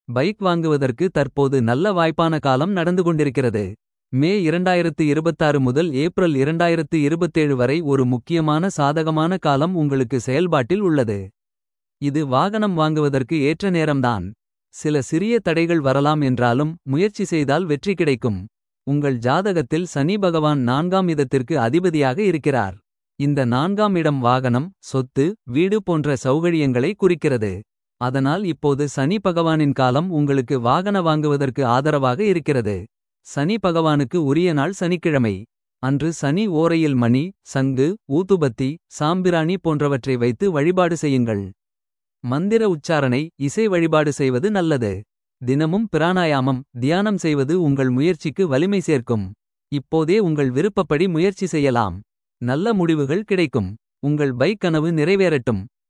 Bike வாங்குவதற்கு தற்போது நல்ல வாய்ப்பான காலம் நடந்து கொண்டிருக்கிறது. மே 2026 முதல் ஏப்ரல் 2027 வரை ஒரு முக்கியமான சாதகமான காலம் உங்களுக்கு செயல்பாட்டில் உள்ளது. இது வாகனம் வாங்குவதற்கு ஏற்ற நேரம்தான். சில சிறிய தடைகள் வரலாம் என்றாலும் முயற்சி செய்தால் வெற்றி கிடைக்கும். உங்கள் ஜாதகத்தில் சனி பகவான் நான்காம் இடத்திற்கு அதிபதியாக இருக்கிறார். இந்த நான்காம் இடம் வாகனம் சொத்து வீடு போன்ற சௌகரியங்களை குறிக்கிறது. அதனால் இப்போது சனி பகவானின் காலம் உங்களுக்கு வாகன வாங்குவதற்கு ஆதரவாக இருக்கிறது. சனி பகவானுக்கு உரிய நாள் சனிக்கிழமை. அன்று சனி ஓரையில் மணி சங்கு ஊதுபத்தி சாம்பிராணி போன்றவற்றை வைத்து வழிபாடு செய்யுங்கள். மந்திர உச்சாரணை இசை வழிபாடு செய்வது நல்லது. தினமும் பிராணாயாமம் தியானம் செய்வது உங்கள் முயற்சிக்கு வலிமை சேர்க்கும். இப்போதே உங்கள் விருப்பப்படி முயற்சி செய்யலாம். நல்ல முடிவுகள் கிடைக்கும். உங்கள் பைக் கனவு நிறைவேறட்டும்.